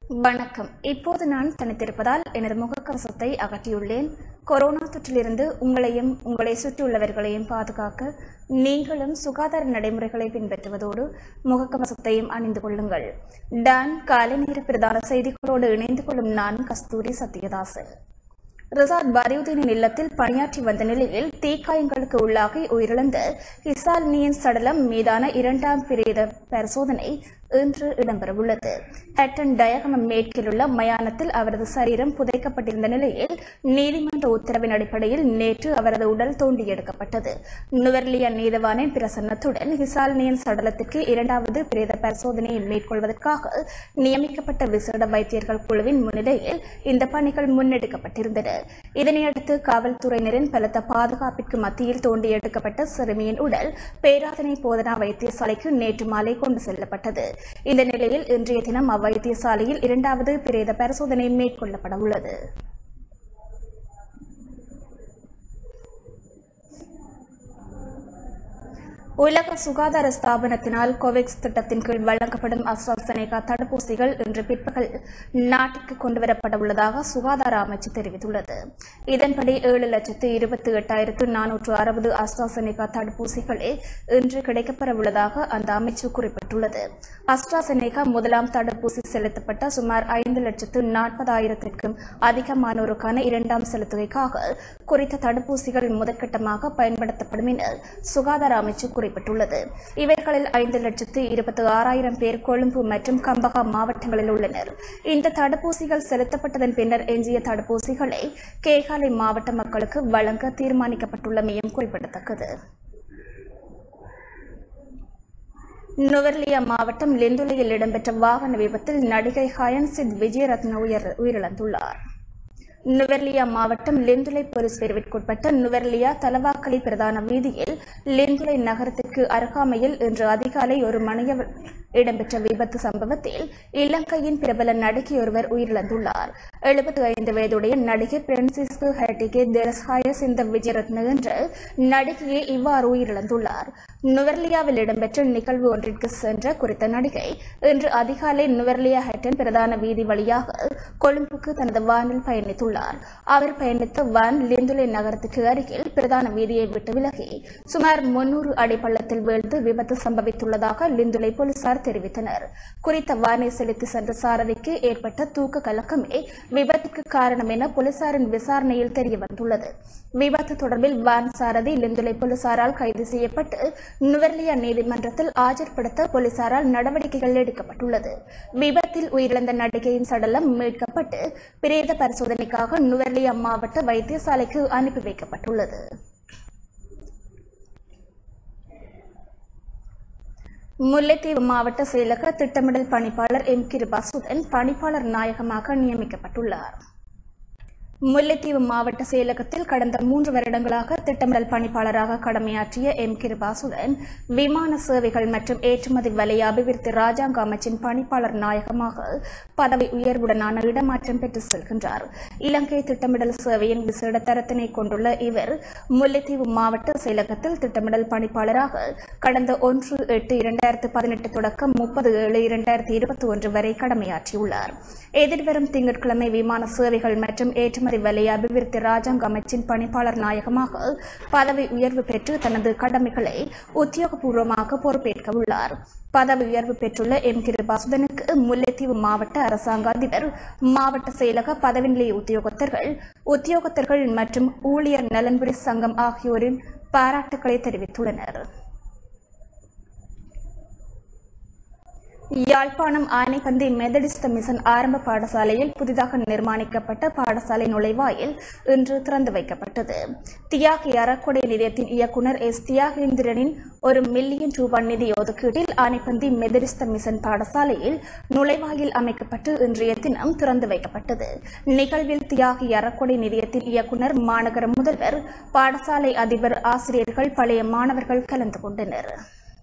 வணக்கம் இப்போது நான் தனித்திருப்பதால் எனது முகக்கவசத்தை அகற்றியுள்ளேன் கொரோனா தொற்றிலிருந்து உங்களையும் உங்களை சுற்றியுள்ளவர்களையும் பாதுகாக்க நீங்களும் சுகாதார நடைமுறைகளை பின்பற்றுவதோடு முகக்கவசத்தையும் அணிந்து கொள்ளுங்கள் டான் காலை நேர பிரதான செய்திகளோடு இணைந்து கொள்ளும் நான் கஸ்தூரி சத்யதாசன் ரிசார்ட் பரியுதீனின் இல்லத்தில் பணியாற்றி வந்த நிலையில் தீக்காயங்களுக்கு உள்ளாகி உயிரிழந்த ஹிசால்னியின் சடலம் மீதான இரண்டாம் பிரேத பரிசோதனை இன்று இடம்பெறவுள்ளது ஹட்டன் டயகமம் மேற்கிலுள்ள மயானத்தில் அவரது சரீரம் புதைக்கப்பட்டிருந்த நிலையில் நீதிமன்ற உத்தரவின் அடிப்படையில் நேற்று அவரது உடல் தோண்டி எடுக்கப்பட்டது நுவர்லியா நீதவானின் பிரசன்னத்துடன் ஹிசால்னியின் சடலத்திற்கு இரண்டாவது பிரேத பரிசோதனையை மேற்கொள்வதற்காக நியமிக்கப்பட்ட விசேட வைத்தியர்கள் குழுவின் முன்னிலையில் இந்த பணிகள் முன்னெடுக்கப்பட்டிருந்தன இதனையடுத்து காவல்துறையினரின் பலத்த பாதுகாப்பிற்கு மத்தியில் தோண்டி எடுக்கப்பட்ட சிறுமியின் உடல் பேராதனை போதனா வைத்தியசாலைக்கு நேற்று மாலை கொண்டு செல்லப்பட்டது இந்த நிலையில் இன்றைய தினம் அவ்வைத்தியசாலையில் இரண்டாவது பிரேத பரிசோதனை மேற்கொள்ளப்பட உள்ளது உலக சுகாதார ஸ்தாபனத்தினால் கோவிக்ஸ் திட்டத்தின் கீழ் வழங்கப்படும் அஸ்ட்ராசெனேகா தடுப்பூசிகள் இன்று பிற்பகல் நாட்டிற்கு கொண்டுவரப்பட உள்ளதாக சுகாதார அமைச்சு தெரிவித்துள்ளது இதன்படி ஏழு லட்சத்து இருபத்தி எட்டாயிரத்து நானூற்று அறுபது அஸ்ட்ராசெனேகா தடுப்பூசிகளே இன்று கிடைக்கப்பெற உள்ளதாக அந்த அமைச்சு குறிப்பிட்டுள்ளது அஸ்ட்ராசெனேகா முதலாம் தடுப்பூசி செலுத்தப்பட்ட சுமார் ஐந்து லட்சத்து நாற்பதாயிரத்திற்கும் அதிகமானோருக்கான இரண்டாம் செலுத்துகைக்காக குறித்த தடுப்பூசிகள் முதற்கட்டமாக பயன்படுத்தப்படும் என சுகாதார அமைச்சு குறிப்பிட்டுள்ளது இவர்களில் ஐந்து லட்சத்து இருபத்தி ஆறாயிரம் பேர் கொழும்பு மற்றும் கம்பகா மாவட்டங்களில் உள்ளனர் இந்த தடுப்பூசிகள் செலுத்தப்பட்டதன் பின்னர் எஞ்சிய தடுப்பூசிகளை கேகாலை மாவட்ட மக்களுக்கு வழங்க தீர்மானிக்கப்பட்டுள்ளமையும் குறிப்பிடத்தக்கது நுவர்லியா மாவட்டம் லெந்துலையில் இடம்பெற்ற வாகன விபத்தில் நடிகை ஹயன்சித் விஜயரத்ன உயிர் உயிரிழந்துள்ளார் நுவர்லியா மாவட்டம் லெந்துலை போலீஸ் பிரிவிற்குட்பட்ட நுவர்லியா தலவாக்கலி பிரதான வீதியில் லெந்துலை நகரத்திற்கு அருகாமையில் இன்று அதிகாலை ஒரு மணிய இடம்பெற்ற விபத்து சம்பவத்தில் இலங்கையின் பிரபல நடிகை ஒருவர் உயிரிழந்துள்ளார் எழுபத்தி ஐந்து வயதுடைய நடிகை பிரான்சிஸ்கு ஹேட்டிகே தெரஸ்ஹாயஸ் இந்த விஜயரத்ன என்ற நடிகையே இவ்வாறு உயிரிழந்துள்ளார் நுவர்லியாவில் இடம்பெற்ற நிகழ்வு ஒன்றிற்கு சென்ற குறித்த நடிகை இன்று அதிகாலை நுவர்லியா ஹட்டன் பிரதான வீதி வழியாக கொழும்புக்கு தனது வானில் பயணித்துள்ளார் அவர் பயணித்த வான் லிந்துலை நகரத்துக்கு அருகில் பிரதான வீதியை விட்டு விலகி சுமார் முன்னூறு அடி பள்ளத்தில் வீழ்ந்து விபத்து சம்பவித்துள்ளதாக லிந்துலை போலீசார் தெரிவித்தனர் குறித்த வானை செலுத்தி சென்ற சாரதிக்கு ஏற்பட்ட தூக்க கலக்கமே விபத்துக்கு காரணம் என போலீசாரின் விசாரணையில் தெரியவந்துள்ளது விபத்து தொடர்பில் வான் சாரதி லிந்துலை போலீசாரால் கைது செய்யப்பட்டு நுவர்லியா நீதிமன்றத்தில் ஆஜர்படுத்த போலீசாரால் நடவடிக்கைகள் எடுக்கப்பட்டுள்ளது விபத்தில் உயிரிழந்த நடிகையின் சடலம் மீட்கப்பட்டு பிரேத பரிசோதனைக்காக நுவர்லியா மாவட்ட வைத்தியசாலைக்கு அனுப்பி வைக்கப்பட்டுள்ளது முல்லைத்தீவு மாவட்ட செயலக திட்டமிடல் பணிப்பாளர் எம் கிருபாசுதன் பணிப்பாளர் நாயகமாக நியமிக்கப்பட்டுள்ளார் முல்லைத்தீவு மாவட்ட செயலகத்தில் கடந்த மூன்று வருடங்களாக திட்டமிடல் பணிப்பாளராக கடமையாற்றிய எம் கிருபாசுதன் விமான சேவைகள் மற்றும் ஏற்றுமதி வலய அபிவிருத்தி ராஜாங்க அமைச்சின் பணிப்பாளர் நாயகமாக பதவி உயர்வுடனான இடமாற்றம் பெற்று செல்கின்றார் இலங்கை திட்டமிடல் சேவையின் விசேட தரத்தினை கொண்டுள்ள இவர் முல்லைத்தீவு மாவட்ட செயலகத்தில் திட்டமிடல் பணிப்பாளராக கடந்த ஒன்று எட்டு இரண்டாயிரத்து பதினெட்டு தொடக்கம் முப்பது ஏழு இரண்டாயிரத்தி இருபத்தி ஒன்று வரை கடமையாற்றியுள்ளார் எதிர்வரும் திங்கட்கிழமை விமான சேவைகள் மற்றும் ஏற்றுமதி வலய அபிவிருத்தி ராஜாங்க அமைச்சின் பணிப்பாளர் நாயகமாக பதவி உயர்வு பெற்று தனது கடமைகளை உத்தியோகபூர்வமாக பொறுப்பேற்க உள்ளார் பதவி உயர்வு பெற்றுள்ள எம் கிருபாசுதனுக்கு முல்லைத்தீவு மாவட்ட அரசாங்க அதிபர் மாவட்ட செயலக பதவி நிலைய உத்தியோகத்தர்கள் உத்தியோகத்தர்கள் மற்றும் ஊழியர் நலன்புரி சங்கம் ஆகியோரின் பாராட்டுக்களை தெரிவித்துள்ளனர் யாழ்ப்பாணம் ஆனைப்பந்தி மெதடிஸ்த மிஷன் ஆரம்ப பாடசாலையில் புதிதாக நிர்மாணிக்கப்பட்ட பாடசாலை நுழைவாயில் இன்று திறந்து வைக்கப்பட்டது தியாகி அறக்கொடை நிலையத்தின் இயக்குநர் எஸ் தியாகேந்திரனின் ஒரு மில்லியன் ரூபாய் நிதி ஒதுக்கீட்டில் ஆனைப்பந்தி மெதடிஸ்த மிஷன் பாடசாலையில் நுழைவாயில் அமைக்கப்பட்டு இன்றைய தினம் திறந்து வைக்கப்பட்டது நிகழ்வில் தியாகி அறக்கொடை நிலையத்தின் இயக்குநர் மாநகர முதல்வர் பாடசாலை அதிபர் ஆசிரியர்கள் பழைய மாணவர்கள் கலந்து கொண்டனர்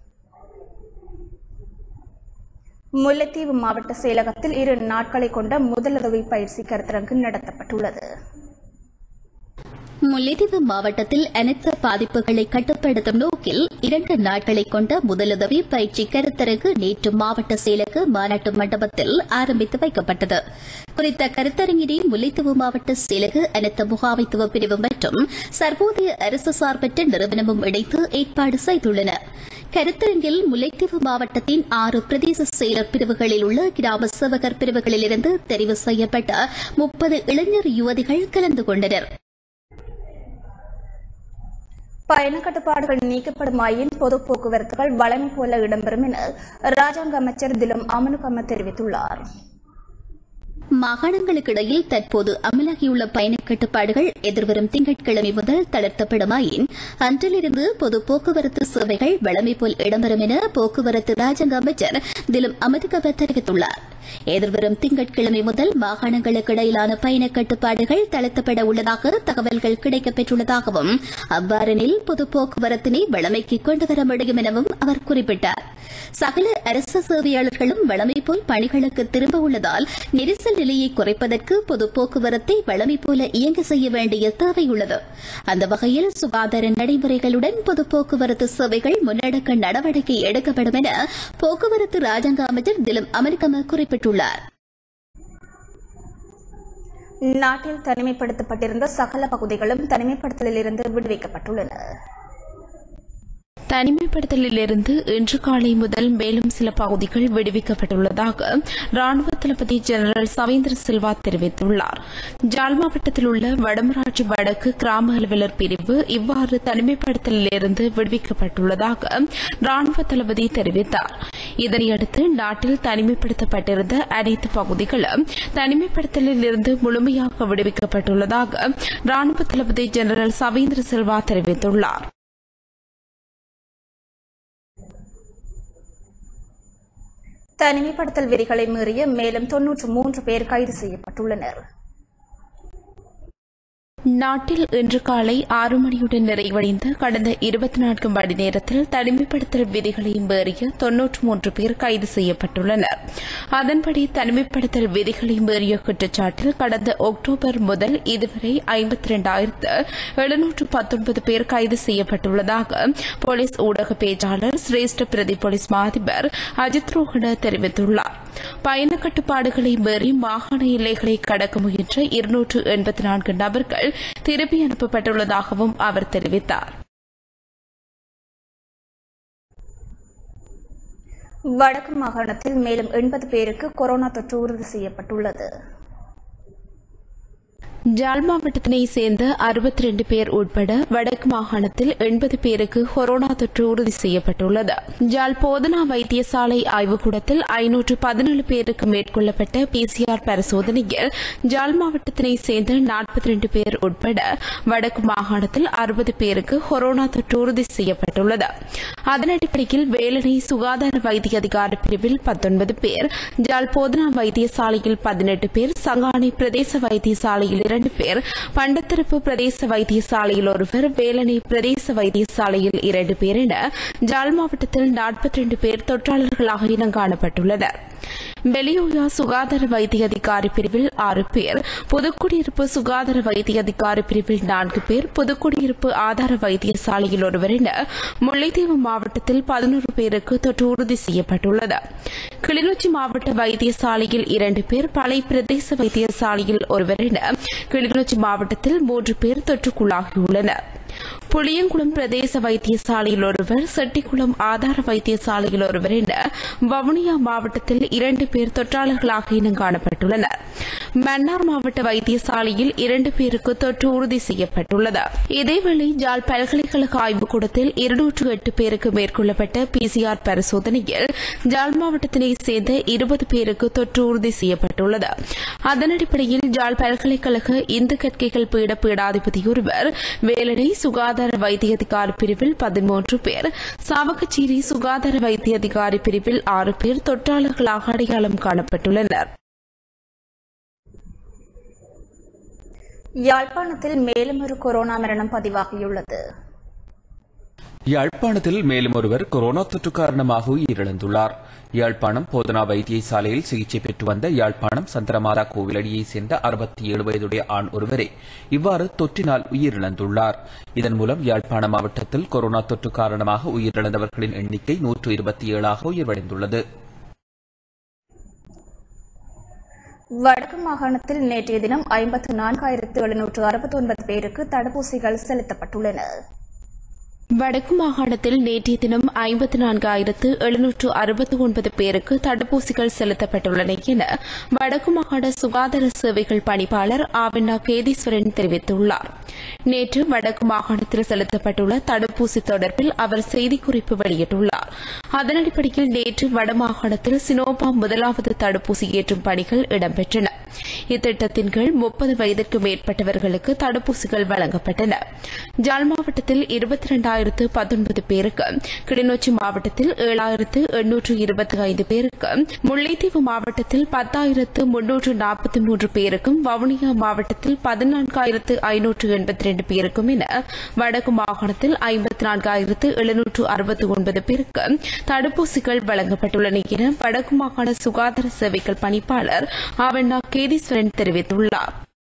முல்லைத்தீவு மாவட்ட செயலகத்தில் இரு நாட்களை கொண்ட முதலுதவி பயிற்சி கருத்தரங்கு நடத்தப்பட்டுள்ளது முல்லைத்தீவு மாவட்டத்தில் அனைத்து பாதிப்புகளை கட்டுப்படுத்தும் நோக்கில் இரண்டு நாட்களை கொண்ட முதலுதவி பயிற்சி கருத்தரங்கு நேற்று மாவட்ட செயலக மாநாட்டு மண்டபத்தில் ஆரம்பித்து வைக்கப்பட்டது குறித்த கருத்தரங்கினை முல்லைத்தீவு மாவட்ட செயலக அனைத்து முகாமைத்துவ பிரிவு மற்றும் சர்வோதய அரசு சார்பற்ற நிறுவனமும் இணைந்து ஏற்பாடு செய்துள்ளன கருத்தரங்கில் முல்லைத்தீவு மாவட்டத்தின் ஆறு பிரதேச செயலர் பிரிவுகளில் உள்ள கிராம சேவகர் பிரிவுகளிலிருந்து தெரிவு செய்யப்பட்ட முப்பது இளைஞர் யுவதிகள் கலந்து கொண்டனர் பயண கட்டுப்பாடுகள் நீக்கப்படுமாயின் பொது போக்குவரத்துகள் வழமை போல இடம்பெறும் என ராஜாங்க அமைச்சர் திலும் அமனுகம தெரிவித்துள்ளார் மாகாணங்களுக்கு இடையில் தற்போது அமலாகியுள்ள பயண கட்டுப்பாடுகள் எதிர்வரும் திங்கட்கிழமை முதல் தளர்த்தப்படுமாயின் அன்றிலிருந்து பொது போக்குவரத்து சேவைகள் வழமை போல் இடம்பெறும் என போக்குவரத்து ராஜாங்க அமைச்சர் திலும் அமதுகவ தெரிவித்துள்ளார் எதிர்வரும் திங்கட்கிழமை முதல் மாகாணங்களுக்கு இடையிலான பயண கட்டுப்பாடுகள் தளர்த்தப்பட உள்ளதாக தகவல்கள் கிடைக்கப்பெற்றுள்ளதாகவும் அவ்வாறெனில் பொது போக்குவரத்தினை வழமைக்கு கொண்டுவர முடியும் எனவும் அவர் குறிப்பிட்டார் சகல அரசு சேவையாளர்களும் வழமை போல் பணிகளுக்கு திரும்ப உள்ளதால் நெரிசல் நிலையை குறைப்பதற்கு பொது போக்குவரத்தை வழமை போல இயங்க செய்ய வேண்டிய தேவையுள்ளது அந்த வகையில் சுகாதார நடைமுறைகளுடன் பொது போக்குவரத்து சேவைகள் முன்னெடுக்க நடவடிக்கை எடுக்கப்படும் என போக்குவரத்து ராஜாங்க அமைச்சர் திலும் அமெரிக்கம குறிப்பிட்டுள்ளார் நாட்டில் தனிமைப்படுத்தப்பட்டிருந்த சகல பகுதிகளும் தனிமைப்படுத்தலிலிருந்து விடுவிக்கப்பட்டுள்ளன தனிமைப்படுத்தலிலிருந்து இன்று காலை முதல் மேலும் சில பகுதிகள் விடுவிக்கப்பட்டுள்ளதாக ராணுவ தளபதி ஜெனரல் சவேந்திர சில்வா தெரிவித்துள்ளார் ஜாழ் மாவட்டத்தில் உள்ள வடமராட்சி வடக்கு கிராம அலுவலர் பிரிவு இவ்வாறு தனிமைப்படுத்தலிலிருந்து விடுவிக்கப்பட்டுள்ளதாக ராணுவ தளபதி தெரிவித்தார் இதனையடுத்து நாட்டில் தனிமைப்படுத்தப்பட்டிருந்த அனைத்து பகுதிகளும் தனிமைப்படுத்தலில் இருந்து முழுமையாக விடுவிக்கப்பட்டுள்ளதாக ராணுவ தளபதி ஜெனரல் சவேந்திர சில்வா தெரிவித்துள்ளார் தனிமைப்படுத்தல் விதிகளை மீறிய மேலும் தொன்னூற்று மூன்று பேர் கைது செய்யப்பட்டுள்ளனர் நாட்டில் இன்று காலை ஆறு மணியுடன் நிறைவடைந்த கடந்த இருபத்தி நான்கு மணி நேரத்தில் தனிமைப்படுத்தல் விதிகளை மீறிய தொன்னூற்று மூன்று பேர் கைது செய்யப்பட்டுள்ளனர் அதன்படி தனிமைப்படுத்தல் விதிகளை மீறிய குற்றச்சாட்டில் கடந்த அக்டோபர் முதல் இதுவரை ஐம்பத்தி இரண்டாயிரத்து எழுநூற்று பத்தொன்பது பேர் கைது செய்யப்பட்டுள்ளதாக போலீஸ் ஊடக பேச்சாளர் சிரேஷ்ட பிரதி போலீஸ் மாதிபர் அஜித் ரோஹன தெரிவித்துள்ளார் பயண கட்டுப்பாடுகளை மீறி மாகாண எல்லைகளை கடக்க முயன்ற இருநூற்று எண்பத்தி நான்கு நபர்கள் திருப்பி அனுப்பப்பட்டுள்ளதாகவும் அவர் தெரிவித்தார் வடக்கு மாகாணத்தில் மேலும் எண்பது பேருக்கு கொரோனா தொற்று உறுதி செய்யப்பட்டுள்ளது ஜாழ் மாவட்டத்தினை சேர்ந்த அறுபத்தி ரெண்டு பேர் உட்பட வடக்கு மாகாணத்தில் எண்பது பேருக்கு கொரோனா தொற்று உறுதி செய்யப்பட்டுள்ளது ஜாழ் போதனா வைத்தியசாலை ஆய்வுக்கூடத்தில் ஐநூற்று பதினேழு பேருக்கு மேற்கொள்ளப்பட்ட பிசிஆர் பரிசோதனையில் ஜாழ் மாவட்டத்தினை சேர்ந்த நாற்பத்தி ரெண்டு பேர் உட்பட வடக்கு மாகாணத்தில் அறுபது பேருக்கு கொரோனா தொற்று உறுதி செய்யப்பட்டுள்ளது அதன் அடிப்படையில் வேலனை சுகாதார வைத்திய அதிகார பிரிவில் பத்தொன்பது பேர் ஜாழ் போதனா வைத்தியசாலையில் பதினெட்டு பேர் சங்கானை பிரதேச வைத்தியசாலையில் இரண்டு பேர் பண்டத்தரப்பு பிரதேச வைத்தியசாலையில் ஒருவர் வேலனை பிரதேச வைத்தியசாலையில் இரண்டு பேர் என ஜாழ் மாவட்டத்தில் நாற்பத்தி ரெண்டு பேர் தொற்றாளர்களாக இனம் காணப்பட்டுள்ளனர் பெலியோயா சுகாதார வைத்திய அதிகாரி பிரிவில் ஆறு பேர் புதுக்குடியிருப்பு சுகாதார வைத்திய அதிகாரி பிரிவில் நான்கு பேர் புதுக்குடியிருப்பு ஆதார வைத்தியசாலையில் ஒருவர் என முல்லைத்தீவு மாவட்டத்தில் பதினோரு பேருக்கு தொற்று உறுதி செய்யப்பட்டுள்ளது கிளிநொச்சி மாவட்ட வைத்தியசாலையில் இரண்டு பேர் பழைய பிரதேச வைத்தியசாலையில் ஒருவர் என கிளிநொச்சி மாவட்டத்தில் மூன்று பேர் தொற்றுக்குள்ளாகியுள்ளனர் புளியங்குளம் பிரதேச வைத்தியசாலையில் ஒருவர் செட்டிக்குளம் ஆதார வைத்தியசாலையில் ஒருவர் என வவுனியா மாவட்டத்தில் இரண்டு பேர் தொற்றாளர்களாக இனம் காணப்பட்டுள்ளனர் மன்னார் மாவட்ட வைத்தியசாலையில் இரண்டு பேருக்கு தொற்று உறுதி செய்யப்பட்டுள்ளது இதேவேளை ஜாழ் பல்கலைக்கழக ஆய்வுக்கூடத்தில் இருநூற்று எட்டு பேருக்கு மேற்கொள்ளப்பட்ட பிசிஆர் பரிசோதனையில் ஜாழ் மாவட்டத்தினை சேர்ந்த இருபது பேருக்கு தொற்று உறுதி செய்யப்பட்டுள்ளது அதன் அடிப்படையில் ஜாழ் பல்கலைக்கழக இந்து கற்கைகள் பீட பீடாதிபதி ஒருவர் வேலனை சுகாதார வைத்திய அதிகாரி பிரிவில் பதிமூன்று பேர் சாவகச்சேரி சுகாதார வைத்திய அதிகாரி பிரிவில் ஆறு பேர் தொற்றாளர்களாக அடையாளம் காணப்பட்டுள்ளனர் யாழ்ப்பாணத்தில் மேலும் ஒரு கொரோனா மரணம் பதிவாகியுள்ளது யாழ்ப்பாணத்தில் மேலும் ஒருவர் கொரோனா தொற்று காரணமாக உயிரிழந்துள்ளார் யாழ்ப்பாணம் போதனா வைத்தியசாலையில் சிகிச்சை பெற்று வந்த யாழ்ப்பாணம் சந்திரமாதா கோவிலடியைச் சேர்ந்த அறுபத்தி ஏழு வயதுடைய ஆண் ஒருவரே இவ்வாறு தொற்றினால் உயிரிழந்துள்ளார் இதன் மூலம் யாழ்ப்பாணம் மாவட்டத்தில் கொரோனா தொற்று காரணமாக உயிரிழந்தவர்களின் எண்ணிக்கை நூற்று இருபத்தி ஏழாக உயர்வடைந்துள்ளது வடக்கு மாகாணத்தில் நேற்றைய தினம் ஐம்பத்து நான்காயிரத்து எழுநூற்று அறுபத்தி ஒன்பது பேருக்கு தடுப்பூசிகள் செலுத்தப்பட்டுள்ளன வடக்கு மாகாணத்தில் நேற்றைய தினம் ஐம்பத்தி நான்காயிரத்து எழுநூற்று அறுபத்தி ஒன்பது பேருக்கு தடுப்பூசிகள் செலுத்தப்பட்டுள்ளன என வடக்கு மாகாண சுகாதார சேவைகள் பணிப்பாளர் ஆவினா கேதீஸ்வரன் தெரிவித்துள்ளார் நேற்று வடக்கு மாகாணத்தில் செலுத்தப்பட்டுள்ள தடுப்பூசி தொடர்பில் அவர் செய்திக்குறிப்பு வெளியிட்டுள்ளார் அதன் அடிப்படையில் நேற்று வடமாகாணத்தில் சினோபா முதலாவது தடுப்பூசி ஏற்றும் பணிகள் இடம்பெற்றன இத்திட்டத்தின் கீழ் முப்பது வயதிற்கு மேற்பட்டவர்களுக்கு தடுப்பூசிகள் வழங்கப்பட்டன ஜாழ் மாவட்டத்தில் இருபத்தி இரண்டாயிரத்து பத்தொன்பது பேருக்கு கிளிநொச்சி மாவட்டத்தில் ஏழாயிரத்து எண்ணூற்று இருபத்தி ஐந்து பேருக்கு முல்லைத்தீவு மாவட்டத்தில் பத்தாயிரத்து முன்னூற்று நாற்பத்தி மூன்று பேருக்கும் வவுனியா மாவட்டத்தில் பதினான்காயிரத்து ஐநூற்று எண்பத்தி இரண்டு பேருக்கும் என வடக்கு மாகாணத்தில் ஐம்பத்தி நான்காயிரத்து எழுநூற்று அறுபத்தி ஒன்பது பேருக்கு தடுப்பூசிகள் வழங்கப்பட்டுள்ளன என வடக்கு மாகாண சுகாதார சேவைகள் பணிப்பாளர் ஆவண்ணா கேதீஸ்வரன் தெரிவித்துள்ளார்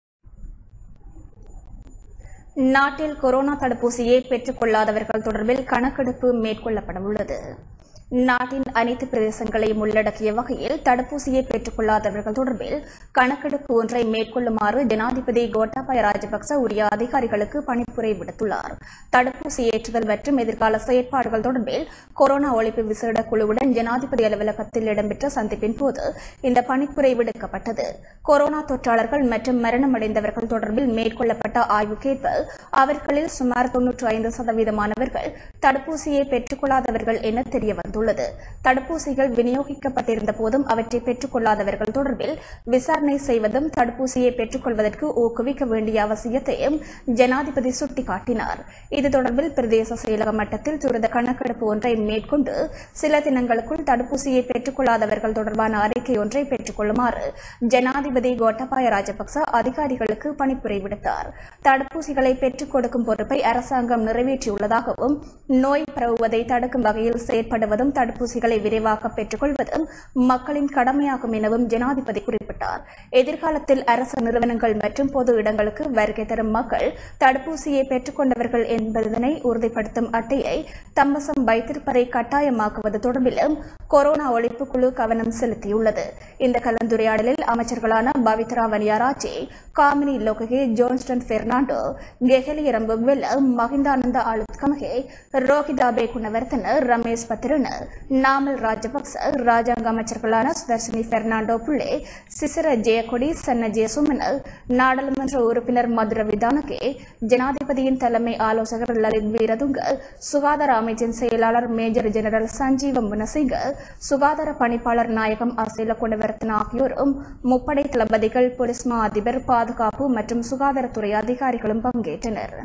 நாட்டில் கொரோனா தடுப்பூசியை பெற்றுக் கொள்ளாதவர்கள் தொடர்பில் கணக்கெடுப்பு மேற்கொள்ளப்பட உள்ளது நாட்டின் அனைத்து பிரதேசங்களையும் உள்ளடக்கிய வகையில் தடுப்பூசியை பெற்றுக் கொள்ளாதவர்கள் தொடர்பில் கணக்கெடுப்பு ஒன்றை மேற்கொள்ளுமாறு ஜனாதிபதி கோட்டாபய ராஜபக்ச உரிய அதிகாரிகளுக்கு பணிப்புரை விடுத்துள்ளார் தடுப்பூசி ஏற்றுதல் மற்றும் எதிர்கால செயற்பாடுகள் தொடர்பில் கொரோனா ஒழிப்பு விசேட குழுவுடன் ஜனாதிபதி அலுவலகத்தில் இடம்பெற்ற சந்திப்பின் போது இந்த பணிப்புரை விடுக்கப்பட்டது கொரோனா தொற்றாளர்கள் மற்றும் மரணமடைந்தவர்கள் தொடர்பில் மேற்கொள்ளப்பட்ட ஆய்வுக்கேற்ப அவர்களில் சுமார் தொன்னூற்று ஐந்து சதவீதமானவர்கள் தடுப்பூசியை பெற்றுக் கொள்ளாதவர்கள் என தெரியவந்துள்ளது தடுப்பூசிகள் விநியோகிக்கப்பட்டிருந்த போதும் அவற்றை பெற்றுக் கொள்ளாதவர்கள் தொடர்பில் விசாரணை செய்வதும் தடுப்பூசியை பெற்றுக் கொள்வதற்கு ஊக்குவிக்க வேண்டிய அவசியத்தையும் ஜனாதிபதி சுட்டிக்காட்டினார் இது தொடர்பில் பிரதேச செயலக மட்டத்தில் துரித கணக்கெடுப்பு ஒன்றை மேற்கொண்டு சில தினங்களுக்குள் தடுப்பூசியை பெற்றுக் கொள்ளாதவர்கள் தொடர்பான அறிக்கை ஒன்றை பெற்றுக் கொள்ளுமாறு ஜனாதிபதி கோட்டபாய ராஜபக்ச அதிகாரிகளுக்கு பணிப்புரை விடுத்தார் தடுப்பூசிகளை பெற்றுக் கொடுக்கும் பொறுப்பை அரசாங்கம் நிறைவேற்றியுள்ளதாகவும் நோய் பரவுவதை தடுக்கும் வகையில் செயற்படுவதும் தடுப்பூசிகளை விரைவாக பெற்றுக் கொள்வதும் மக்களின் கடமையாகும் எனவும் ஜனாதிபதி குறிப்பிட்டார் எதிர்காலத்தில் அரசு நிறுவனங்கள் மற்றும் பொது இடங்களுக்கு வருகை தரும் மக்கள் தடுப்பூசியை பெற்றுக் கொண்டவர்கள் என்பதனை உறுதிப்படுத்தும் அட்டையை தம்மசம் வைத்திருப்பதை கட்டாயமாக்குவது தொடர்பிலும் கொரோனா ஒழிப்பு குழு கவனம் செலுத்தியுள்ளது இந்த கலந்துரையாடலில் அமைச்சர்களான பவித்ரா வனியாராச்சி காமினி லோககே ஜோன்ஸ்டன் பெர்னாண்டோ கெஹலி ரம்புக்வெல்ல மஹிந்தானந்த ஆளுத்கமகே ரோஹிதாபே குணவர்த்தன ரமேஷ் பத்திரன நாமல் ராஜபக்ச ராஜாங்க அமைச்சர்களான சுதர்சினி பெர்னாண்டோ புள்ளே சிசிர ஜெயக்கொடி சன்ன ஜெயசுமன நாடாளுமன்ற உறுப்பினர் மதுர விதானகே ஜனாதிபதியின் தலைமை ஆலோசகர் லலித் வீரதுங்க சுகாதார அமைச்சின் செயலாளர் மேஜர் ஜெனரல் சஞ்சீவ முனசிங்க சுகாதார பணிப்பாளர் நாயகம் அசேல குணவர்த்தன ஆகியோரும் முப்படை தளபதிகள் போலீஸ் மா அதிபர் பாதுகாப்பு மற்றும் சுகாதாரத்துறை அதிகாரிகளும் பங்கேற்றனர்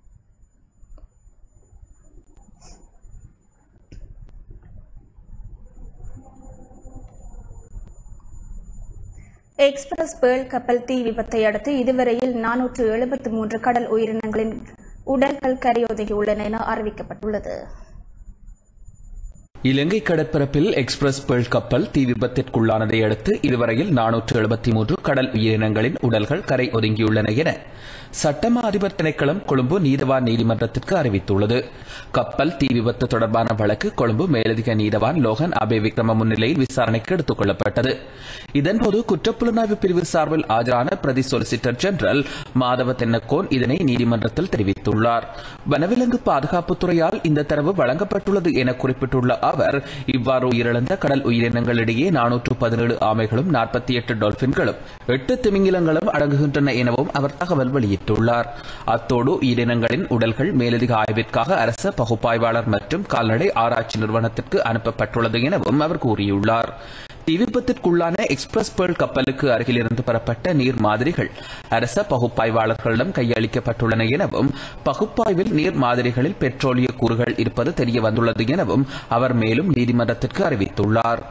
எக்ஸ்பிரஸ் பேர்ல் கப்பல் தீ விபத்தை அடுத்து இதுவரையில் நானூற்று எழுபத்து மூன்று கடல் உயிரினங்களின் உடல்கள் கரையொதுங்கியுள்ளன என அறிவிக்கப்பட்டுள்ளது இலங்கை கடற்பரப்பில் எக்ஸ்பிரஸ் பேர்ல் கப்பல் தீ விபத்திற்குள்ளானதை அடுத்து இதுவரையில் நானூற்று எழுபத்தி மூன்று கடல் உயிரினங்களின் உடல்கள் கரை ஒதுங்கியுள்ளன என சட்டமா அதிபர் திணைக்களம் கொழும்பு நீதவான் நீதிமன்றத்திற்கு அறிவித்துள்ளது கப்பல் தீ விபத்து தொடர்பான வழக்கு கொழும்பு மேலதிக நீதவான் லோகன் அபே விக்ரம முன்னிலையில் விசாரணைக்கு எடுத்துக் கொள்ளப்பட்டது இதன்போது குற்றப்புலனாய்வு பிரிவு சார்பில் ஆஜரான பிரதி சொலிசிட்டர் ஜெனரல் மாதவ தென்னக்கோன் இதனை நீதிமன்றத்தில் தெரிவித்துள்ளார் வனவிலங்கு பாதுகாப்புத்துறையால் இந்த தரவு வழங்கப்பட்டுள்ளது என குறிப்பிட்டுள்ள அவர் இவ்வாறு உயிரிழந்த கடல் உயிரினங்களிடையே நானூற்று பதினேழு ஆமைகளும் நாற்பத்தி எட்டு டால்பின்களும் எட்டு திமிங்கிலங்களும் அடங்குகின்றன எனவும் அவர் தகவல் வெளியிட்டுள்ளார் அத்தோடு உயிரினங்களின் உடல்கள் மேலதிக ஆய்விற்காக அரச பகுப்பாய்வாளர் மற்றும் கால்நடை ஆராய்ச்சி நிறுவனத்திற்கு அனுப்பப்பட்டுள்ளது எனவும் அவர் கூறியுள்ளார் தீ விபத்திற்குள்ளான எக்ஸ்பிரஸ் பேர்ல் கப்பலுக்கு அருகிலிருந்து பெறப்பட்ட நீர் மாதிரிகள் அரச பகுப்பாய்வாளர்களிடம் கையளிக்கப்பட்டுள்ளன எனவும் பகுப்பாய்வில் நீர் மாதிரிகளில் பெட்ரோலிய கூறுகள் இருப்பது தெரிய வந்துள்ளது எனவும் அவர் மேலும் நீதிமன்றத்திற்கு அறிவித்துள்ளார்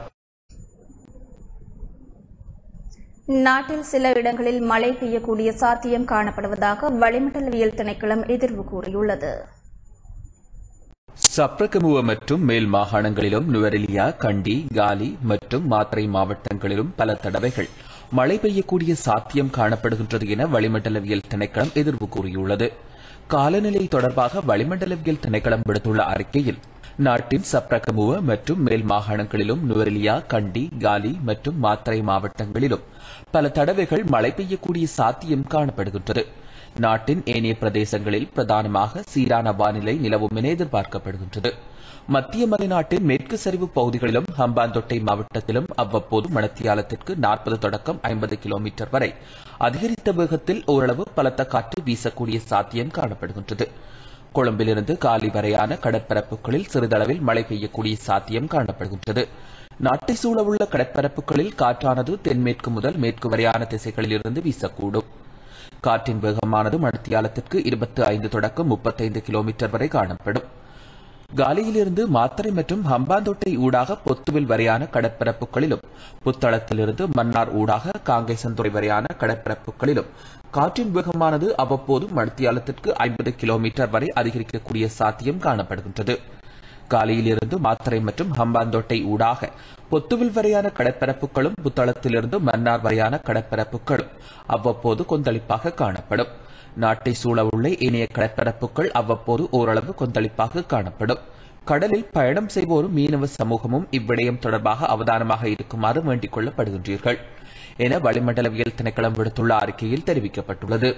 நாட்டில் சில இடங்களில் மழை பெய்யக்கூடிய சாத்தியம் காணப்படுவதாக வளிமண்டலவியல் திணைக்களம் எதிர்வு கூறியுள்ளது சப்ரகமுவ மற்றும் மேல் மாகாணங்களிலும் நுவரெலியா கண்டி காலி மற்றும் மாத்திரை மாவட்டங்களிலும் பல தடவைகள் மழை பெய்யக்கூடிய சாத்தியம் காணப்படுகின்றது என வளிமண்டலவியல் திணைக்களம் எதிர்வு கூறியுள்ளது காலநிலை தொடர்பாக வளிமண்டலவியல் திணைக்களம் விடுத்துள்ள அறிக்கையில் நாட்டின் சப்ரகமுவ மற்றும் மேல் மாகாணங்களிலும் நுவரெலியா கண்டி காலி மற்றும் மாத்திரை மாவட்டங்களிலும் பல தடவைகள் மழை பெய்யக்கூடிய சாத்தியம் காணப்படுகின்றது நாட்டின் ஏனைய பிரதேசங்களில் பிரதானமாக சீரான வானிலை நிலவும் என எதிர்பார்க்கப்படுகின்றது மத்திய மலைநாட்டின் மேற்கு சரிவு பகுதிகளிலும் ஹம்பாந்தோட்டை மாவட்டத்திலும் அவ்வப்போது மணத்தியாலத்திற்கு நாற்பது தொடக்கம் ஐம்பது கிலோமீட்டர் வரை அதிகரித்த வேகத்தில் ஓரளவு பலத்த காற்று வீசக்கூடிய சாத்தியம் காணப்படுகின்றது கொழும்பிலிருந்து காலி வரையான கடற்பரப்புகளில் சிறிதளவில் மழை பெய்யக்கூடிய சாத்தியம் காணப்படுகின்றது நாட்டை சூழவுள்ள கடற்பரப்புகளில் காற்றானது தென்மேற்கு முதல் மேற்கு வரையான திசைகளில் இருந்து வீசக்கூடும் காற்றின் வேகமானது மணித்தியாலத்திற்கு இருபத்தி ஐந்து தொடக்கம் முப்பத்தைந்து கிலோமீட்டர் வரை காணப்படும் காலியிலிருந்து மாத்தறை மற்றும் ஹம்பாந்தோட்டை ஊடாக பொத்துவில் வரையான கடற்பரப்புகளிலும் புத்தளத்திலிருந்து மன்னார் ஊடாக காங்கேசந்துறை வரையான கடற்பரப்புகளிலும் காற்றின் வேகமானது அவ்வப்போது மணித்தியாலத்திற்கு ஐம்பது கிலோமீட்டர் வரை அதிகரிக்கக்கூடிய சாத்தியம் காணப்படுகின்றது காலியிலிருந்து மாத்தறை மற்றும் ஹம்பாந்தோட்டை ஊடாக பொத்துவில் வரையான கடற்பரப்புகளும் புத்தளத்திலிருந்து மன்னார் வரையான கடற்பரப்புகளும் அவ்வப்போது கொந்தளிப்பாக காணப்படும் நாட்டை சூழவுள்ள இணைய கடற்பரப்புகள் அவ்வப்போது ஓரளவு கொந்தளிப்பாக காணப்படும் கடலில் பயணம் செய்வோரும் மீனவ சமூகமும் இவ்விடயம் தொடர்பாக அவதானமாக இருக்குமாறு வேண்டிக் கொள்ளப்படுகின்றீர்கள் என வளிமண்டலவியல் திணைக்களம் விடுத்துள்ள அறிக்கையில் தெரிவிக்கப்பட்டுள்ளது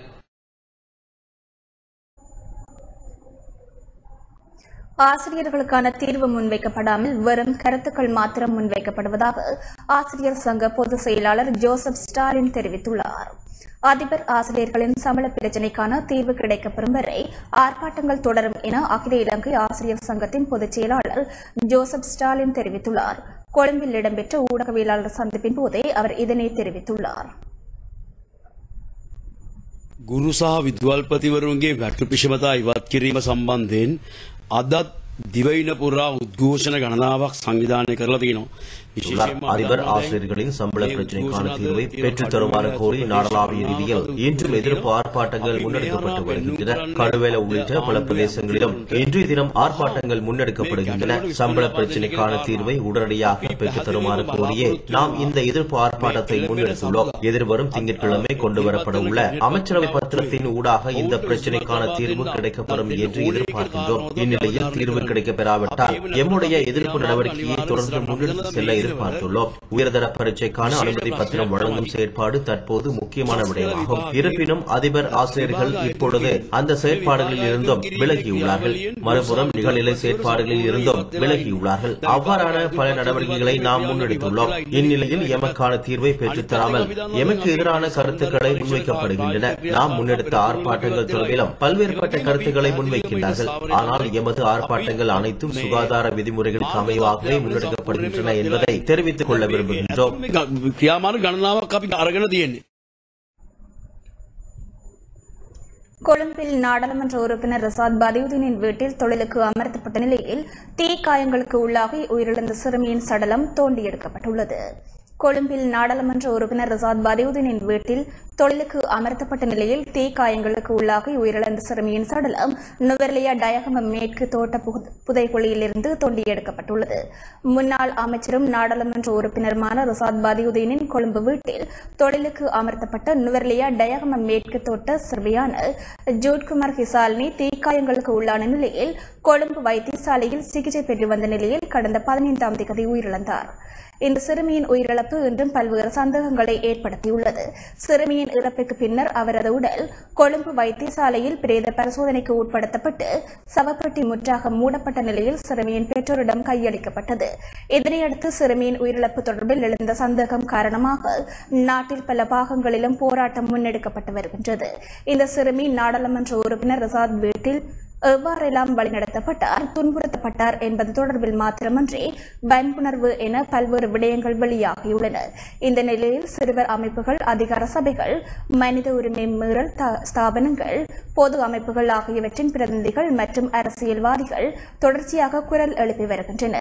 ஆசிரியர்களுக்கான தீர்வு முன்வைக்கப்படாமல் வெறும் கருத்துக்கள் மாத்திரம் முன்வைக்கப்படுவதாக ஆசிரியர் சங்க பொதுச் செயலாளர் ஜோசப் ஸ்டாலின் தெரிவித்துள்ளார் அதிபர் ஆசிரியர்களின் சம்பள பிரச்சினைக்கான தீர்வு கிடைக்கப்பெறும் வரை ஆர்ப்பாட்டங்கள் தொடரும் என அகில இலங்கை ஆசிரியர் சங்கத்தின் பொதுச் செயலாளர் ஜோசப் ஸ்டாலின் தெரிவித்துள்ளார் கொழும்பில் இடம்பெற்ற ஊடகவியலாளர் சந்திப்பின் போதே அவர் இதனை தெரிவித்துள்ளார் ගුරු සහ විද්වල්පතිවරුන්ගේ වැටු පිෂමතා ඉවත් කිරීම සම්බන්ධයෙන් අදත් දිවයින පුරා උද්ඝෝෂණ ගණනාවක් සංවිධානය කරලා තියෙනවා. உள்ளார். அதிபர் ஆசிரியர்களின் சம்பள பிரச்சினைக்கான தீர்வை பெற்றுத் தருமாறு கோரி நாடளாவிய ரீதியில் இன்றும் எதிர்ப்பு ஆர்ப்பாட்டங்கள் முன்னெடுக்கப்பட்டு வருகின்றன கடுவேல உள்ளிட்ட பல பிரதேசங்களிலும் இன்றைய தினம் ஆர்ப்பாட்டங்கள் முன்னெடுக்கப்படுகின்றன சம்பள பிரச்சினைக்கான தீர்வை உடனடியாக பெற்றுத் தருமாறு கோரியே நாம் இந்த எதிர்ப்பு ஆர்ப்பாட்டத்தை முன்னெடுத்துள்ளோம் எதிர்வரும் திங்கட்கிழமை கொண்டுவரப்பட உள்ள அமைச்சரவை பத்திரத்தின் ஊடாக இந்த பிரச்சினைக்கான தீர்வு கிடைக்கப்படும் என்று எதிர்பார்க்கின்றோம் இந்நிலையில் தீர்வு கிடைக்கப்பெறாவிட்டால் எம்முடைய எதிர்ப்பு நடவடிக்கையை தொடர்ந்து முன்னெடுத்து செல்ல எதிர்பார்த்துள்ளோம் உயர்தர பரீட்சைக்கான அனுமதி பத்திரம் வழங்கும் செயற்பாடு தற்போது முக்கியமான விடயமாகும் இருப்பினும் அதிபர் ஆசிரியர்கள் இப்பொழுது அந்த செயற்பாடுகளில் இருந்தும் விலகியுள்ளார்கள் மறுபுறம் நிகழ்நிலை செயற்பாடுகளில் இருந்தும் விலகியுள்ளார்கள் அவ்வாறான பல நடவடிக்கைகளை நாம் முன்னெடுத்துள்ளோம் இந்நிலையில் எமக்கான தீர்வை பெற்றுத் தராமல் எமக்கு எதிரான கருத்துக்களை முன்வைக்கப்படுகின்றன நாம் முன்னெடுத்த ஆர்ப்பாட்டங்கள் தொடர்பிலும் பல்வேறுபட்ட கருத்துக்களை முன்வைக்கின்றார்கள் ஆனால் எமது ஆர்ப்பாட்டங்கள் அனைத்தும் சுகாதார விதிமுறைகளுக்கு அமைவாகவே முன்னெடுக்கப்படுகின்றன என்பதை தெரிவித்துக் கொள்ள விரும்புகின்றோம் මේ ග- ක්‍රියාමාන ගණනාවක් අපි අරගෙන තියෙන්නේ. கொழும்பில் நாடாளுமன்ற உறுப்பினர் ரசாத் பதியுதீனின் வீட்டில் தொழிலுக்கு அமர்த்தப்பட்ட நிலையில் தீக்காயங்களுக்கு உள்ளாகி உயிரிழந்த சிறுமியின் சடலம் தோண்டி எடுக்கப்பட்டுள்ளது கொழும்பில் நாடாளுமன்ற உறுப்பினர் ரசாத் பதியுதீனின் வீட்டில் தொழிலுக்கு அமர்த்தப்பட்ட நிலையில் தீக்காயங்களுக்கு உள்ளாகி உயிரிழந்த சிறுமியின் சடலம் நுவர்லியா டயகம மேற்கு தோட்ட புகு- புதைகுழியிலிருந்து தோண்டி எடுக்கப்பட்டுள்ளது முன்னாள் அமைச்சரும் நாடாளுமன்ற உறுப்பினருமான ரசாத் பதியுதீனின் கொழும்பு வீட்டில் தொழிலுக்கு அமர்த்தப்பட்ட நுவர்லியா டயகம மேற்கு தோட்ட சிறுமியான ஜூட்குமார் ஹிசால்னி தீக்காயங்களுக்கு உள்ளான நிலையில் கொழும்பு வைத்தியசாலையில் சிகிச்சை பெற்று வந்த நிலையில் கடந்த பதினைந்தாம் தேதி உயிரிழந்தார் இந்த சிறுமியின் உயிரிழப்பு இன்றும் பல்வேறு சந்தேகங்களை ஏற்படுத்தியுள்ளது சிறுமியின் இறப்புக்கு பின்னர் அவரது உடல் கொழும்பு வைத்தியசாலையில் பிரேத பரிசோதனைக்கு உட்படுத்தப்பட்டு சவப்பெட்டி முற்றாக மூடப்பட்ட நிலையில் சிறுமியின் பெற்றோரிடம் கையளிக்கப்பட்டது இதனையடுத்து சிறுமியின் உயிரிழப்பு தொடர்பில் எழுந்த சந்தேகம் காரணமாக நாட்டில் பல பாகங்களிலும் போராட்டம் முன்னெடுக்கப்பட்டு வருகின்றது இந்த சிறுமி நாடாளுமன்ற உறுப்பினர் ரசாத் வீட்டில் எவ்வாறெல்லாம் வழிநடத்தப்பட்டார் துன்புறுத்தப்பட்டார் என்பது தொடர்பில் மாத்திரமன்றி பயன்புணர்வு என பல்வேறு விடயங்கள் வெளியாகியுள்ளன இந்த நிலையில் சிறுவர் அமைப்புகள் அதிகார சபைகள் மனித உரிமை மீறல் த- ஸ்தாபனங்கள் பொது அமைப்புகள் ஆகியவற்றின் பிரதிநிதிகள் மற்றும் அரசியல்வாதிகள் தொடர்ச்சியாக குரல் எழுப்பி வருகின்றனர்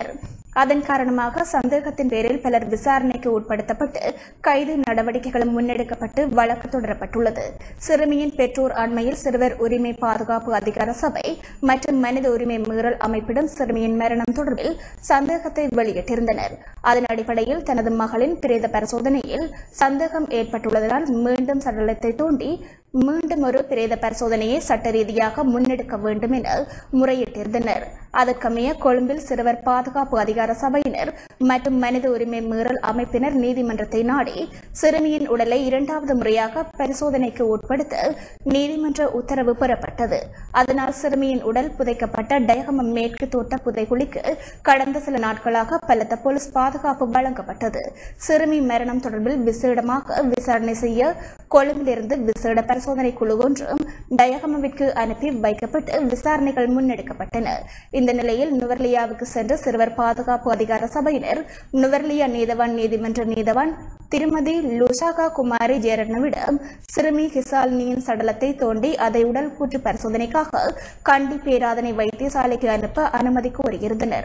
அதன் காரணமாக சந்தேகத்தின் பேரில் பலர் விசாரணைக்கு உட்படுத்தப்பட்டு கைது நடவடிக்கைகளும் முன்னெடுக்கப்பட்டு வழக்கு தொடரப்பட்டுள்ளது சிறுமியின் பெற்றோர் அண்மையில் சிறுவர் உரிமை பாதுகாப்பு அதிகார சபை மற்றும் மனித உரிமை மீறல் அமைப்பிடம் சிறுமியின் மரணம் தொடர்பில் சந்தேகத்தை வெளியிட்டிருந்தனர் அதன் அடிப்படையில் தனது மகளின் பிரேத பரிசோதனையில் சந்தேகம் ஏற்பட்டுள்ளதனால் மீண்டும் சடலத்தை தோண்டி மீண்டும் ஒரு பிரேத பரிசோதனையை சட்ட ரீதியாக முன்னெடுக்க வேண்டும் என முறையிட்டிருந்தனர் அதற்கமைய கொழும்பில் சிறுவர் பாதுகாப்பு அதிகார சபையினர் மற்றும் மனித உரிமை மீறல் அமைப்பினர் நீதிமன்றத்தை நாடி சிறுமியின் உடலை இரண்டாவது முறையாக பரிசோதனைக்கு உட்படுத்த நீதிமன்ற உத்தரவு பெறப்பட்டது அதனால் சிறுமியின் உடல் புதைக்கப்பட்ட டயகமம் மேற்கு தோட்ட புதைகுழிக்கு கடந்த சில நாட்களாக பலத்த போலீஸ் பாதுகாப்பு வழங்கப்பட்டது சிறுமி மரணம் தொடர்பில் விசேடமாக விசாரணை செய்ய கொழும்பிலிருந்து விசேட பரிசோதனை குழு ஒன்றும் டயகமவிற்கு அனுப்பி வைக்கப்பட்டு விசாரணைகள் முன்னெடுக்கப்பட்டன இந்த நிலையில் நுவர்லியாவுக்கு சென்ற சிறுவர் பாதுகாப்பு அதிகார சபையினர் நுவர்லியா நீதவான் நீதிமன்ற நீதவான் திருமதி லுஷாகா குமாரி ஜெயரட்னவிடம் சிறுமி ஹிசாலினியின் சடலத்தை தோண்டி அதை உடல் கூற்று பரிசோதனைக்காக கண்டி பேராதனை வைத்தியசாலைக்கு அனுப்ப அனுமதி கோரியிருந்தனர்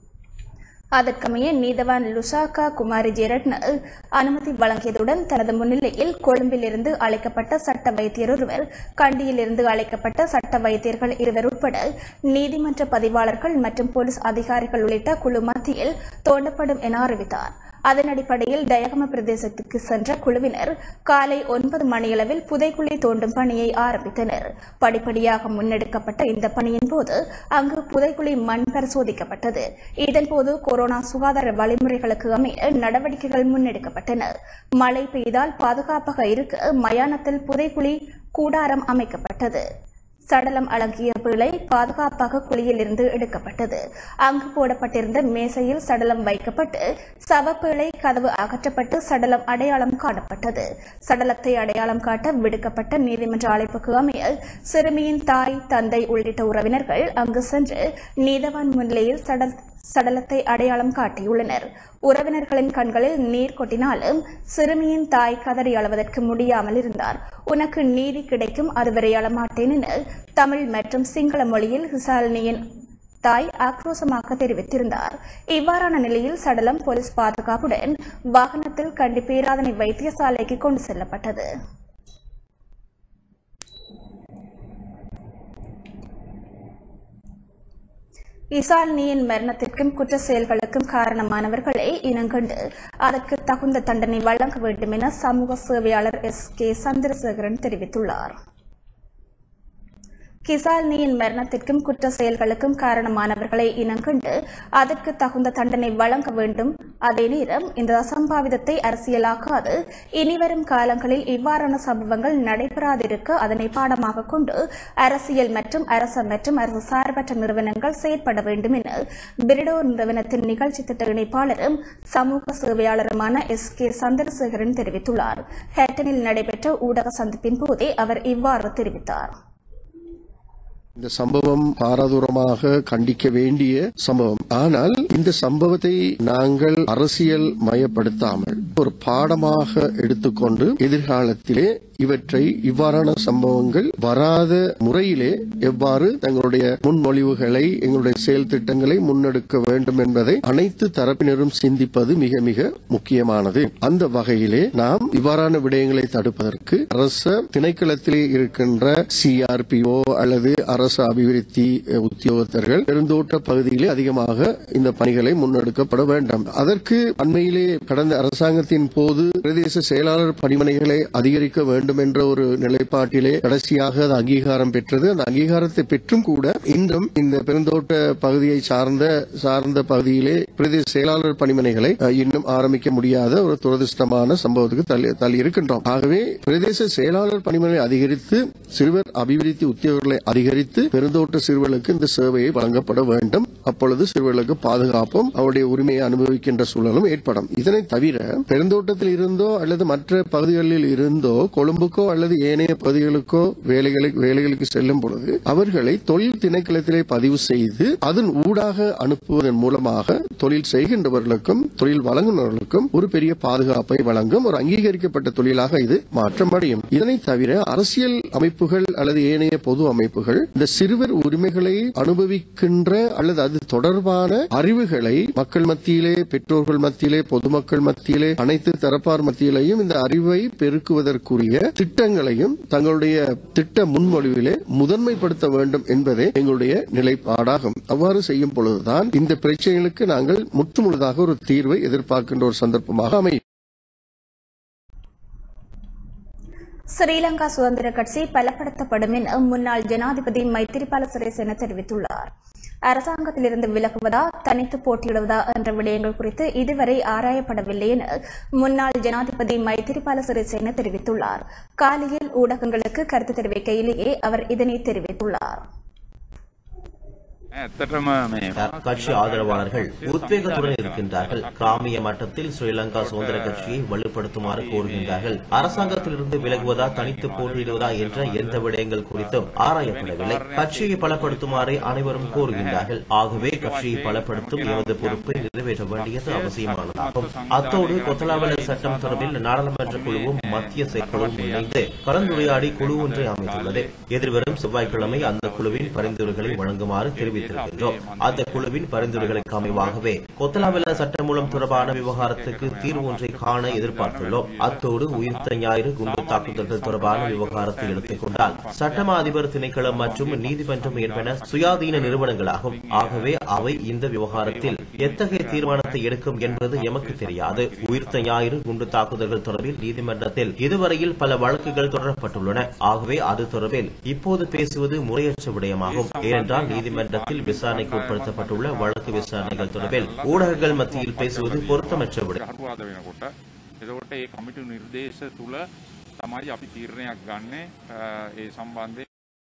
அதற்கமைய நீதவான் லுஷாகா குமாரி ஜெரட்ன அனுமதி வழங்கியதுடன் தனது முன்னிலையில் கொழும்பிலிருந்து அழைக்கப்பட்ட சட்ட வைத்தியர் ஒருவர் கண்டியிலிருந்து அழைக்கப்பட்ட சட்ட வைத்தியர்கள் இருவர் உட்பட நீதிமன்ற பதிவாளர்கள் மற்றும் போலீஸ் அதிகாரிகள் உள்ளிட்ட குழு மத்தியில் தோண்டப்படும் என அறிவித்தார் அதன் அடிப்படையில் டயகம பிரதேசத்துக்கு சென்ற குழுவினர் காலை ஒன்பது மணியளவில் புதைக்குழி தோண்டும் பணியை ஆரம்பித்தனர் படிப்படியாக முன்னெடுக்கப்பட்ட இந்த பணியின் போது அங்கு புதைக்குழி மண் பரிசோதிக்கப்பட்டது இதன்போது கொரோனா சுகாதார வழிமுறைகளுக்கு அமைய நடவடிக்கைகள் முன்னெடுக்கப்பட்டன மழை பெய்தால் பாதுகாப்பாக இருக்க மயானத்தில் புதைக்குழி கூடாரம் அமைக்கப்பட்டது சடலம் அடங்கிய பிழை பாதுகாப்பாக குழியிலிருந்து எடுக்கப்பட்டது அங்கு போடப்பட்டிருந்த மேசையில் சடலம் வைக்கப்பட்டு சவப்பிழை கதவு அகற்றப்பட்டு சடலம் அடையாளம் காணப்பட்டது சடலத்தை அடையாளம் காட்ட விடுக்கப்பட்ட நீதிமன்ற அழைப்புக்கு அமைய சிறுமியின் தாய் தந்தை உள்ளிட்ட உறவினர்கள் அங்கு சென்று நீதவான் முன்னிலையில் சடல் சடலத்தை அடையாளம் காட்டியுள்ளனர் உறவினர்களின் கண்களில் நீர் கொட்டினாலும் சிறுமியின் தாய் கதறி அழுவதற்கு முடியாமல் இருந்தார் உனக்கு நீதி கிடைக்கும் அதுவரை அழமாட்டேன் என தமிழ் மற்றும் சிங்கள மொழியில் ஹிசாலினியின் தாய் ஆக்ரோஷமாக தெரிவித்திருந்தார் இவ்வாறான நிலையில் சடலம் போலீஸ் பாதுகாப்புடன் வாகனத்தில் கண்டி பேராதனை வைத்தியசாலைக்கு கொண்டு செல்லப்பட்டது இசால்னியின் மரணத்திற்கும் குற்ற செயல்களுக்கும் காரணமானவர்களை இனங்கண்டு அதற்கு தகுந்த தண்டனை வழங்க வேண்டும் என சமூக சேவையாளர் எஸ் கே சந்திரசேகரன் தெரிவித்துள்ளார் கிசால்னியின் மரணத்திற்கும் குற்ற செயல்களுக்கும் காரணமானவர்களை இனங்கண்டு அதற்கு தகுந்த தண்டனை வழங்க வேண்டும் அதே நேரம் இந்த அசம்பாவிதத்தை அரசியலாக்காது இனிவரும் காலங்களில் இவ்வாறான சம்பவங்கள் நடைபெறாதிருக்க அதனை பாடமாக கொண்டு அரசியல் மற்றும் அரசு மற்றும் அரசு சார்பற்ற நிறுவனங்கள் செயற்பட வேண்டும் என பிரிடோ நிறுவனத்தின் நிகழ்ச்சி திட்ட இணைப்பாளரும் சமூக சேவையாளருமான எஸ் கே சந்திரசேகரன் தெரிவித்துள்ளார் ஹேட்டனில் நடைபெற்ற ஊடக சந்திப்பின் போதே அவர் இவ்வாறு தெரிவித்தார் இந்த சம்பவம் பாரதூரமாக கண்டிக்க வேண்டிய சம்பவம் ஆனால் இந்த சம்பவத்தை நாங்கள் அரசியல் மயப்படுத்தாமல் ஒரு பாடமாக எடுத்துக்கொண்டு எதிர்காலத்திலே இவற்றை இவ்வாறான சம்பவங்கள் வராத முறையிலே எவ்வாறு தங்களுடைய முன்மொழிவுகளை எங்களுடைய செயல் திட்டங்களை முன்னெடுக்க வேண்டும் என்பதை அனைத்து தரப்பினரும் சிந்திப்பது மிக மிக முக்கியமானது அந்த வகையிலே நாம் இவ்வாறான விடயங்களை தடுப்பதற்கு அரச திணைக்களத்திலே இருக்கின்ற சிஆர்பிஓ அல்லது அரசு அபிவிருத்தி உத்தியோகத்தர்கள் பெருந்தோட்ட பகுதியிலே அதிகமாக இந்த பணிகளை முன்னெடுக்கப்பட வேண்டும் அதற்கு அண்மையிலே கடந்த அரசாங்கத்தின் போது பிரதேச செயலாளர் பணிமனைகளை அதிகரிக்க வேண்டும் என்ற ஒரு நிலைப்பாட்டிலே கடைசியாக அது அங்கீகாரம் பெற்றது அந்த அங்கீகாரத்தை பெற்றும் கூட இன்றும் இந்த பெருந்தோட்ட பகுதியை சார்ந்த சார்ந்த பகுதியிலே பிரதேச செயலாளர் பணிமனைகளை அஹ், இன்னும் ஆரம்பிக்க முடியாத ஒரு துரதிருஷ்டமான சம்பவத்துக்கு தள்ளி தள்ளி இருக்கின்றோம் ஆகவே பிரதேச செயலாளர் பணிமனை அதிகரித்து சிறுவர் அபிவிருத்தி உத்தியோகங்களை அதிகரித்து பெருந்தோட்ட சிறுவர்களுக்கு இந்த சேவையை வழங்கப்பட வேண்டும் அப்பொழுது சிறுவர்களுக்கு பாதுகாப்பும் அவருடைய உரிமையை அனுபவிக்கின்ற சூழலும் ஏற்படும் இதனை தவிர பெருந்தோட்டத்தில் இருந்தோ அல்லது மற்ற பகுதிகளில் இருந்தோ கொழும்பு கொழும்புக்கோ அல்லது ஏனைய பகுதிகளுக்கோ வேலைகளுக்கு வேலைகளுக்கு செல்லும் பொழுது அவர்களை தொழில் திணைக்களத்திலே பதிவு செய்து அதன் ஊடாக அனுப்புவதன் மூலமாக தொழில் செய்கின்றவர்களுக்கும் தொழில் வழங்குநர்களுக்கும் ஒரு பெரிய பாதுகாப்பை வழங்கும் ஒரு அங்கீகரிக்கப்பட்ட தொழிலாக இது மாற்றமடையும் இதனை தவிர அரசியல் அமைப்புகள் அல்லது ஏனைய பொது அமைப்புகள் இந்த சிறுவர் உரிமைகளை அனுபவிக்கின்ற அல்லது அது தொடர்பான அறிவுகளை மக்கள் மத்தியிலே பெற்றோர்கள் மத்தியிலே பொதுமக்கள் மத்தியிலே அனைத்து தரப்பார் மத்தியிலேயும் இந்த அறிவை பெருக்குவதற்குரிய திட்டங்களையும் தங்களுடைய திட்ட முன்மொழிவிலே முதன்மைப்படுத்த வேண்டும் என்பதே எங்களுடைய நிலைப்பாடாகும் அவ்வாறு செய்யும் பொழுதுதான் இந்த பிரச்சனைகளுக்கு நாங்கள் முற்றுமுழுதாக ஒரு தீர்வை எதிர்பார்க்கின்ற ஒரு சந்தர்ப்பமாக அமையும் ஸ்ரீலங்கா சுதந்திர கட்சி பலப்படுத்தப்படும் என முன்னாள் ஜனாதிபதி மைத்திரிபால சிறிசேன தெரிவித்துள்ளார் அரசாங்கத்திலிருந்து விலகுவதா தனித்து போட்டியிடுவதா என்ற விடயங்கள் குறித்து இதுவரை ஆராயப்படவில்லை என முன்னாள் ஜனாதிபதி மைத்திரிபால சிறிசேன தெரிவித்துள்ளார் காலையில் ஊடகங்களுக்கு கருத்து தெரிவிக்கையிலேயே அவர் இதனை தெரிவித்துள்ளார் ඇත්තටම මේ கட்சி ஆதரவாளர்கள் உத்வேகத்துடன் இருக்கின்றார்கள் கிராமிய மட்டத்தில் ஸ்ரீலங்கா சுதந்திர கட்சியை வலுப்படுத்துமாறு கோருகின்றார்கள் அரசாங்கத்திலிருந்து விலகுவதா தனித்து போட்டியிடுவதா என்ற எந்த விடயங்கள் குறித்தும் ஆராயப்படவில்லை கட்சியை பலப்படுத்துமாறு அனைவரும் கோருகின்றார்கள் ஆகவே கட்சியை பலப்படுத்தும் எமது பொறுப்பை நிறைவேற்ற வேண்டியது அவசியமானதாகும் அத்தோடு கொத்தலாவல சட்டம் தொடர்பில் நாடாளுமன்ற குழுவும் மத்திய செயற்குழுவும் இணைந்து கலந்துரையாடி குழு ஒன்றை அமைத்துள்ளது எதிர்வரும் செவ்வாய்க்கிழமை அந்த குழுவின் பரிந்துரைகளை வழங்குமாறு தெரிவித்திருக்கின்றோம் அந்த குழுவின் பரிந்துரைகளுக்கு அமைவாகவே கொத்தலாவெல்ல சட்டமூலம் தொடர்பான விவகாரத்துக்கு தீர்வு ஒன்றை காண எதிர்பார்த்துள்ளோம் அத்தோடு உயிர்த்த ஞாயிறு குண்டு தாக்குதல்கள் தொடர்பான விவகாரத்தை எடுத்துக் கொண்டால் சட்டமா அதிபர் திணைக்களம் மற்றும் நீதிமன்றம் என்பன சுயாதீன நிறுவனங்களாகும் ஆகவே அவை இந்த விவகாரத்தில் எத்தகைய தீர்மானத்தை எடுக்கும் என்பது எமக்கு தெரியாது உயிர்த்த ஞாயிறு குண்டு தாக்குதல்கள் தொடர்பில் நீதிமன்றத்தில் இதுவரையில் பல வழக்குகள் தொடரப்பட்டுள்ளன ஆகவே அது தொடர்பில் இப்போது பேசுவது முறையற்ற விடயமாகும் ஏனென்றால் நீதிமன்றத்தில் விசாரணைக்கு உட்படுத்தப்பட்டுள்ள வழக்கு விசாரணைகள் தொடர்பில் ஊடகங்கள் மத்தியில் பேசுவது பொருத்தமற்ற விடயம் හරුවාද වෙනකොට එතකොට ඒ කමිටු නිර්දේශ තුළ තමයි අපි තීරණයක් ගන්නේ අ, ඒ සම්බන්ධය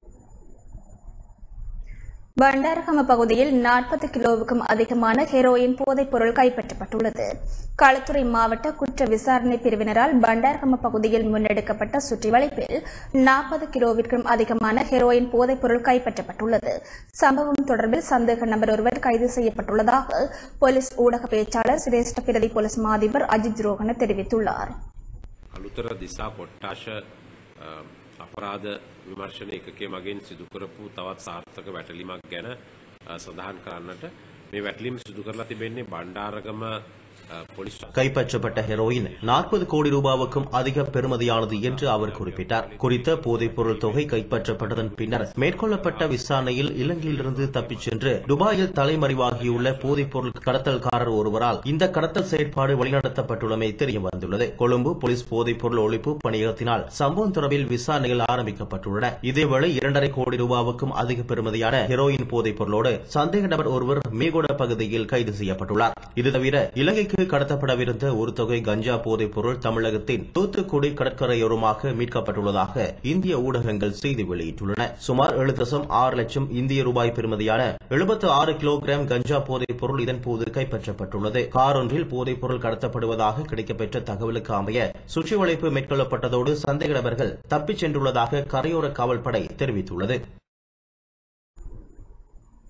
பண்டாரகம பகுதியில் நாற்பது கிலோவுக்கும் அதிகமான ஹெரோயின் போதைப் பொருள் கைப்பற்றப்பட்டுள்ளது களுத்துறை மாவட்ட குற்ற விசாரணை பிரிவினரால் பண்டாரகம பகுதியில் முன்னெடுக்கப்பட்ட சுற்றி வளைப்பில் நாற்பது கிலோவிற்கும் அதிகமான ஹெரோயின் போதைப் பொருள் கைப்பற்றப்பட்டுள்ளது சம்பவம் தொடர்பில் சந்தேக நபர் ஒருவர் கைது செய்யப்பட்டுள்ளதாக போலீஸ் ஊடக பேச்சாளர் சிரேஷ்ட பிரதி போலீஸ் மாதிபர் அஜித் ரோகன தெரிவித்துள்ளார் අලුතර දිසා කොට්ටාශ අ, අපරාධ විමර්ශණ එකකේ මගින් සිදුකරපු තවත් සාර්ථක වැටලිමක් ගැන අ, සඳහන් කරන්නට මේ වැටලිම් සිදු කරලා තිබෙන්නේ බණ්ඩාරගම අ, පොලිස් கைப்பற்றப்பட்ட ஹெரோயின் நாற்பது கோடி ரூபாவுக்கும் அதிக பெறுமதியானது என்று அவர் குறிப்பிட்டார் குறித்த போதைப் பொருள் தொகை கைப்பற்றப்பட்டதன் பின்னர் மேற்கொள்ளப்பட்ட விசாரணையில் இலங்கையிலிருந்து தப்பிச் சென்று துபாயில் தலைமறைவாகியுள்ள போதைப் பொருள் கடத்தல்காரர் ஒருவரால் இந்த கடத்தல் செயற்பாடு வழிநடத்தப்பட்டுள்ளமை தெரிய வந்துள்ளது கொழும்பு போலீஸ் போதைப் பொருள் ஒழிப்பு பணியகத்தினால் சம்பவம் தொடர்பில் விசாரணைகள் ஆரம்பிக்கப்பட்டுள்ளன இதேவேளை இரண்டரை கோடி ரூபாவுக்கும் அதிக பெறுமதியான ஹெரோயின் போதைப் பொருளோடு சந்தேக நபர் ஒருவர் மேகோட பகுதியில் கைது செய்யப்பட்டுள்ளார் இது தவிர இலங்கைக்கு கடத்தப்படவிருந்த ஒரு தொகை கஞ்சா போதைப் பொருள் தமிழகத்தின் தூத்துக்குடி கடற்கரையோரமாக மீட்கப்பட்டுள்ளதாக இந்திய ஊடகங்கள் செய்தி வெளியிட்டுள்ளன சுமார் ஏழு தசம் ஆறு லட்சம் இந்திய ரூபாய் பெறுமதியான எழுபத்து ஆறு கிலோகிராம் கஞ்சா போதைப் பொருள் இதன்போது கைப்பற்றப்பட்டுள்ளது கார் ஒன்றில் போதைப் பொருள் கடத்தப்படுவதாக கிடைக்கப்பெற்ற தகவலுக்கு அமைய சுற்றி வளைப்பு மேற்கொள்ளப்பட்டதோடு சந்தேக நபர்கள் தப்பிச் சென்றுள்ளதாக கரையோர காவல்படை தெரிவித்துள்ளது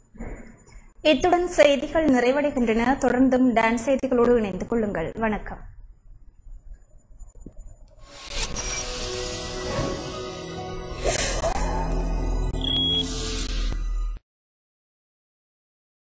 இத்துடன் செய்திகள் நிறைவடைகின்றன தொடர்ந்தும் டான்ஸ் செய்திகளோடு இணைந்து கொள்ளுங்கள் வணக்கம்